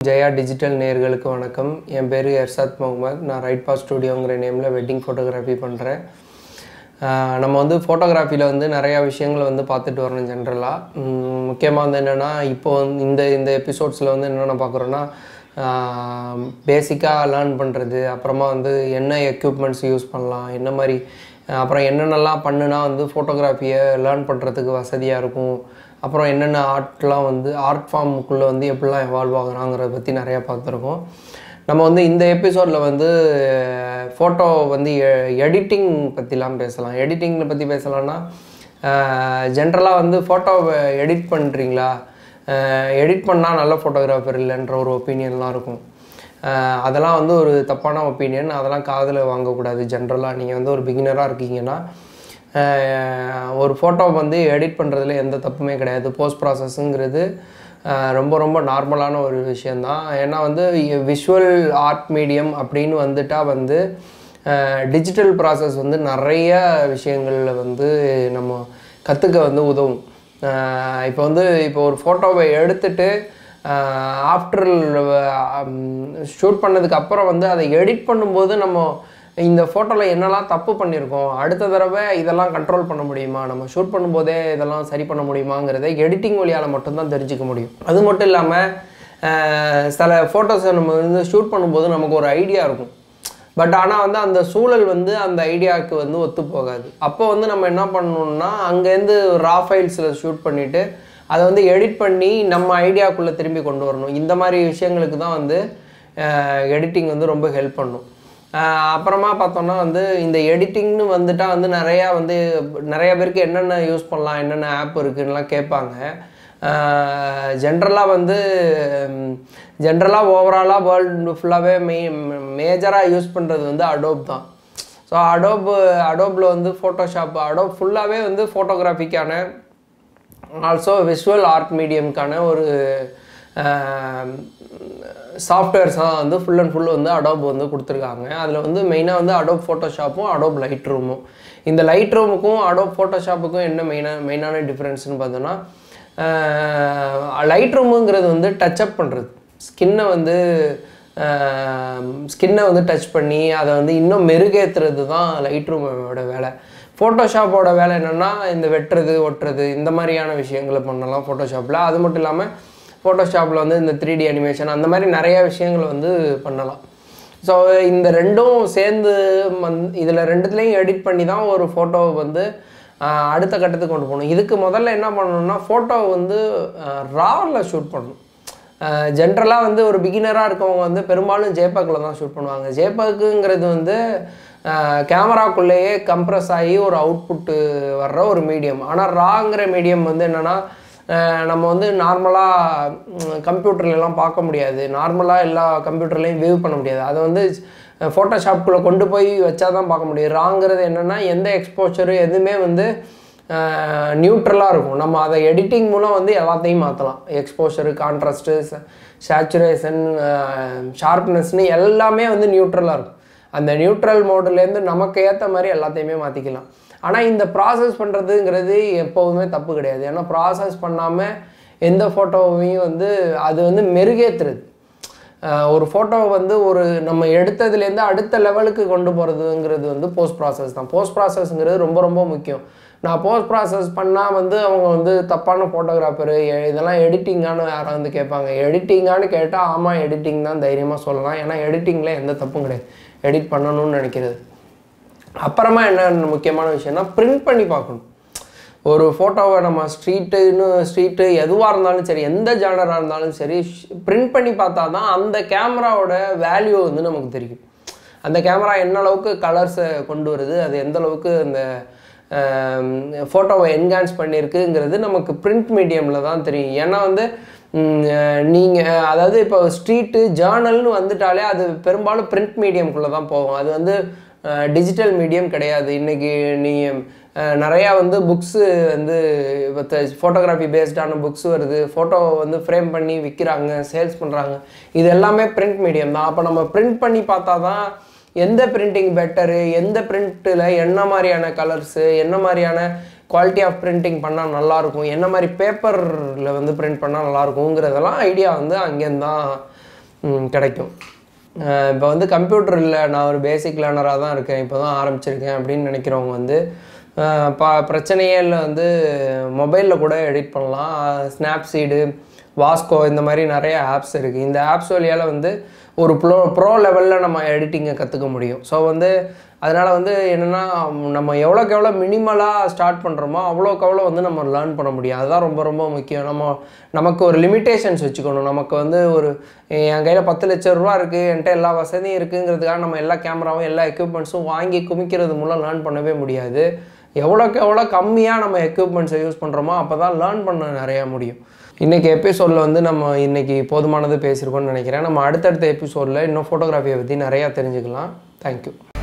Jaya digital நேர்களுக்கு வணக்கம் என் பேர் எர்சாத் முகமது நான் ரைட் பாஸ் ஸ்டுடியோங்கிற நேமில் வெட்டிங் ஃபோட்டோகிராஃபி பண்ணுறேன் நம்ம வந்து ஃபோட்டோகிராஃபியில் வந்து நிறையா விஷயங்களை வந்து பார்த்துட்டு வரணும் ஜென்ரலாக முக்கியமாக வந்து என்னென்னா இப்போ வந்து இந்த இந்த எபிசோட்ஸில் வந்து என்னென்ன பார்க்குறோன்னா பேசிக்காக லேர்ன் பண்ணுறது அப்புறமா வந்து என்ன எக்யூப்மெண்ட்ஸ் யூஸ் பண்ணலாம் என்ன மாதிரி அப்புறம் என்னென்னலாம் பண்ணுனா வந்து ஃபோட்டோகிராஃபியை லேர்ன் பண்ணுறதுக்கு வசதியாக இருக்கும் அப்புறம் என்னென்ன ஆர்ட்லாம் வந்து ஆர்ட் ஃபார்முக்குள்ளே வந்து எப்படிலாம் எவால்வ் ஆகுறாங்கிறத பற்றி நிறையா பார்த்துருக்கோம் நம்ம வந்து இந்த எபிசோடில் வந்து ஃபோட்டோ வந்து எடிட்டிங் பற்றிலாம் பேசலாம் எடிட்டிங்கில் பற்றி பேசலாம்னா ஜென்ரலாக வந்து ஃபோட்டோவை எடிட் பண்ணுறீங்களா எடிட் பண்ணால் நல்ல ஃபோட்டோகிராஃபர் இல்லைன்ற ஒரு ஒப்பீனியன்லாம் இருக்கும் அதெல்லாம் வந்து ஒரு தப்பான ஒப்பீனியன் அதெல்லாம் காதில் வாங்கக்கூடாது ஜென்ரலாக நீங்கள் வந்து ஒரு பிகினராக இருக்கீங்கன்னா ஒரு ஃபோட்டோ வந்து எடிட் பண்ணுறதுல எந்த தப்புமே கிடையாது போஸ்ட் ப்ராசஸ்ஸுங்கிறது ரொம்ப ரொம்ப நார்மலான ஒரு விஷயந்தான் ஏன்னா வந்து விஷுவல் ஆர்ட் மீடியம் அப்படின்னு வந்துட்டால் வந்து டிஜிட்டல் ப்ராசஸ் வந்து நிறைய விஷயங்களில் வந்து நம்ம கற்றுக்க வந்து உதவும் இப்போ வந்து இப்போ ஒரு ஃபோட்டோவை எடுத்துட்டு ஆஃப்டர் ஷூட் பண்ணதுக்கு அப்புறம் வந்து அதை எடிட் பண்ணும்போது நம்ம இந்த ஃபோட்டோவில் என்னெல்லாம் தப்பு பண்ணியிருக்கோம் அடுத்த தடவை இதெல்லாம் கண்ட்ரோல் பண்ண முடியுமா நம்ம ஷூட் பண்ணும்போதே இதெல்லாம் சரி பண்ண முடியுமாங்கிறத எடிட்டிங் வழியால் மட்டும்தான் தெரிஞ்சுக்க முடியும் அது மட்டும் இல்லாமல் சில ஃபோட்டோஸை நம்ம வந்து ஷூட் பண்ணும்போது நமக்கு ஒரு ஐடியா இருக்கும் பட் ஆனால் வந்து அந்த சூழல் வந்து அந்த ஐடியாவுக்கு வந்து ஒத்து போகாது அப்போ வந்து நம்ம என்ன பண்ணணும்னா அங்கேருந்து ரா ஃபைல்ஸில் ஷூட் பண்ணிவிட்டு அதை வந்து எடிட் பண்ணி நம்ம ஐடியாக்குள்ளே திரும்பி கொண்டு வரணும் இந்த மாதிரி விஷயங்களுக்கு தான் வந்து எடிட்டிங் வந்து ரொம்ப ஹெல்ப் பண்ணும் அப்புறமா பார்த்தோம்னா வந்து இந்த எடிட்டிங்னு வந்துட்டால் வந்து நிறையா வந்து நிறைய பேருக்கு என்னென்ன யூஸ் பண்ணலாம் என்னென்ன ஆப் இருக்குன்னுலாம் கேட்பாங்க ஜென்ரலாக வந்து ஜென்ரலாக ஓவராலாக வேர்ல்டு ஃபுல்லாகவே மெய் மேஜராக யூஸ் பண்ணுறது வந்து அடோப் தான் ஸோ அடோப் அடோப்பில் வந்து ஃபோட்டோஷாப் அடோப் ஃபுல்லாகவே வந்து ஃபோட்டோகிராஃபிக்கான ஆல்சோ விஷுவல் ஆர்ட் மீடியம்க்கான ஒரு சாஃப்ட்வேர்ஸ் தான் வந்து ஃபுல் அண்ட் ஃபுல் வந்து அடோப் வந்து கொடுத்துருக்காங்க அதில் வந்து மெயினாக வந்து அடோப் ஃபோட்டோஷாப்பும் அடோப் லைட் ரூமும் இந்த லைட் ரூமுக்கும் அடோப் ஃபோட்டோஷாப்புக்கும் என்ன மெயினாக மெயினான டிஃப்ரென்ஸ்னு பார்த்தோன்னா லைட் ரூமுங்கிறது வந்து டச்சப் பண்ணுறது ஸ்கின்னை வந்து ஸ்கின்னை வந்து டச் பண்ணி அதை வந்து இன்னும் மெருகேற்றுறது தான் லைட் ரூமோட வேலை ஃபோட்டோஷாப்போட வேலை என்னென்னா இந்த வெட்டுறது ஒட்டுறது இந்த மாதிரியான விஷயங்களை பண்ணலாம் ஃபோட்டோஷாப்பில் அது மட்டும் இல்லாமல் ஃபோட்டோஷாப்பில் வந்து இந்த த்ரீ டி அனிமேஷன் அந்த மாதிரி நிறைய விஷயங்களை வந்து பண்ணலாம் ஸோ இந்த ரெண்டும் சேர்ந்து வந் இதில் ரெண்டுத்துலேயும் எடிட் பண்ணி தான் ஒரு ஃபோட்டோவை வந்து அடுத்த கட்டத்துக்கு கொண்டு போகணும் இதுக்கு முதல்ல என்ன பண்ணணும்னா ஃபோட்டோ வந்து ராவில் ஷூட் பண்ணணும் ஜென்ரலாக வந்து ஒரு பிகினராக இருக்கவங்க வந்து பெரும்பாலும் ஜேபக்கில் தான் ஷூட் பண்ணுவாங்க ஜேபக்குங்கிறது வந்து கேமராக்குள்ளேயே கம்ப்ரஸ் ஆகி ஒரு அவுட்புட்டு வர்ற ஒரு மீடியம் ஆனால் ராங்கிற மீடியம் வந்து என்னென்னா நம்ம வந்து நார்மலாக கம்ப்யூட்டர்லலாம் பார்க்க முடியாது நார்மலாக எல்லா கம்ப்யூட்டர்லேயும் வியூ பண்ண முடியாது அதை வந்து ஃபோட்டோஷாப்புக்குள்ளே கொண்டு போய் வச்சா தான் பார்க்க முடியும் ராங்கிறது என்னென்னா எந்த எக்ஸ்போச்சரு எதுவுமே வந்து நியூட்ரலாக இருக்கும் நம்ம அதை எடிட்டிங் மூலம் வந்து எல்லாத்தையும் மாற்றலாம் எக்ஸ்போஷரு கான்ட்ராஸ்ட்டு சேச்சுரேஷன் ஷார்ப்னஸ்னு எல்லாமே வந்து நியூட்ரலாக இருக்கும் அந்த நியூட்ரல் மோட்லேருந்து நமக்கு ஏற்ற மாதிரி எல்லாத்தையுமே மாற்றிக்கலாம் ஆனால் இந்த ப்ராசஸ் பண்ணுறதுங்கிறது எப்போவுமே தப்பு கிடையாது ஏன்னா ப்ராசஸ் பண்ணாமல் எந்த ஃபோட்டோவையும் வந்து அது வந்து மெருகேற்றுறது ஒரு ஃபோட்டோவை வந்து ஒரு நம்ம எடுத்ததுலேருந்து அடுத்த லெவலுக்கு கொண்டு போகிறதுங்கிறது வந்து போஸ்ட் ப்ராசஸ் தான் போஸ்ட் ப்ராசஸ்ங்கிறது ரொம்ப ரொம்ப முக்கியம் நான் போஸ்ட் ப்ராசஸ் பண்ணால் வந்து அவங்க வந்து தப்பான ஃபோட்டோகிராஃபரு இதெல்லாம் எடிட்டிங்கானு யாரும் வந்து கேட்பாங்க எடிட்டிங்கானு கேட்டால் ஆமாம் எடிட்டிங் தான் தைரியமாக சொல்லலாம் ஏன்னா எடிட்டிங்கில் எந்த தப்பும் கிடையாது எடிட் பண்ணணும்னு நினைக்கிறது அப்புறமா என்ன முக்கியமான விஷயம்னா பிரிண்ட் பண்ணி பார்க்கணும் ஒரு ஃபோட்டோவை நம்ம ஸ்ட்ரீட்டுன்னு ஸ்ட்ரீட்டு எதுவாக இருந்தாலும் சரி எந்த ஜானராக இருந்தாலும் சரி பிரிண்ட் பண்ணி பார்த்தா தான் அந்த கேமராவோட வேல்யூ வந்து நமக்கு தெரியும் அந்த கேமரா என்ன அளவுக்கு கலர்ஸை கொண்டு வருது அது எந்த அளவுக்கு அந்த ஃபோட்டோவை என்ஹான்ஸ் பண்ணியிருக்குங்கிறது நமக்கு பிரிண்ட் மீடியமில் தான் தெரியும் ஏன்னா வந்து நீங்கள் அதாவது இப்போ ஸ்ட்ரீட்டு ஜேர்னல்னு வந்துட்டாலே அது பெரும்பாலும் பிரிண்ட் மீடியம்குள்ளே தான் போகும் அது வந்து டிஜிட்டல் மீடியம் கிடையாது இன்றைக்கி நீங்கள் நிறையா வந்து புக்ஸு வந்து இப்போ ஃபோட்டோகிராஃபி பேஸ்டான புக்ஸ் வருது ஃபோட்டோ வந்து ஃப்ரேம் பண்ணி விற்கிறாங்க சேல்ஸ் பண்ணுறாங்க இது எல்லாமே பிரிண்ட் மீடியம் தான் அப்போ நம்ம பிரிண்ட் பண்ணி பார்த்தா தான் எந்த பிரிண்டிங் பெட்டரு எந்த பிரிண்ட்டில் என்ன மாதிரியான கலர்ஸு என்ன மாதிரியான குவாலிட்டி ஆஃப் பிரிண்டிங் பண்ணால் நல்லாயிருக்கும் என்ன மாதிரி பேப்பரில் வந்து பிரிண்ட் பண்ணால் நல்லாயிருக்குங்கிறதெல்லாம் ஐடியா வந்து அங்கேருந்து தான் ம், கிடைக்கும் இப்போ வந்து கம்ப்யூட்டர் இல்லை நான் ஒரு பேசிக் லேர்னராக தான் இருக்கேன் இப்போ தான் ஆரம்பிச்சிருக்கேன் அப்படின்னு நினைக்கிறவங்க வந்து அஹ், பா பிரச்சனையே இல்லை வந்து மொபைலில் கூட எடிட் பண்ணலாம் ஸ்னாப்சீடு வாஸ்கோ இந்த மாதிரி நிறைய ஆப்ஸ் இருக்குது இந்த ஆப்ஸ் வழியால் வந்து ஒரு ப்ரோ ப்ரோ லெவலில் நம்ம எடிட்டிங்கை கற்றுக்க முடியும் ஸோ வந்து அதனால் வந்து என்னென்னா நம்ம எவ்வளோக்கு எவ்வளோ மினிமலாக ஸ்டார்ட் பண்ணுறோமோ அவ்வளோக்கு அவ்வளோ வந்து நம்ம லேர்ன் பண்ண முடியும் அதுதான் ரொம்ப ரொம்ப முக்கியம் நம்ம நமக்கு ஒரு லிமிட்டேஷன்ஸ் வச்சுக்கணும் நமக்கு வந்து ஒரு என் கையில் பத்து லட்ச ரூபா இருக்குது என்கிட்ட எல்லா வசதியும் இருக்குங்கிறதுக்காக நம்ம எல்லா கேமராவும் எல்லா எக்யூப்மெண்ட்ஸும் வாங்கி குமிக்கிறது மூலம் லேர்ன் பண்ணவே முடியாது எவ்வளோக்கு எவ்வளோ கம்மியாக நம்ம எக்யூப்மெண்ட்ஸை யூஸ் பண்ணுறோமோ அப்போ தான் லேர்ன் பண்ண நிறையா முடியும் இன்றைக்கி எபிசோடில் வந்து நம்ம இன்றைக்கி போதுமானது பேசியிருக்கோம்னு நினைக்கிறேன் நம்ம அடுத்தடுத்த எபிசோடில் இன்னும் ஃபோட்டோகிராஃபியை பற்றி நிறையா தெரிஞ்சுக்கலாம் தேங்க்யூ